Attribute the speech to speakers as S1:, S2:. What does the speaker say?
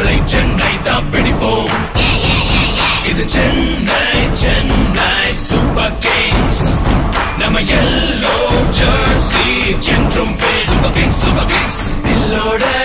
S1: நாளை சென்னை தான் பிடிப்போம் இது சென்னை சென்னை சூப்பர் கிங்ஸ் நம்ம எல்லோ ஜெர்சி என்றும் சூப்பர் கிங்ஸ் சூப்பர் கிங்ஸ் தில்லோட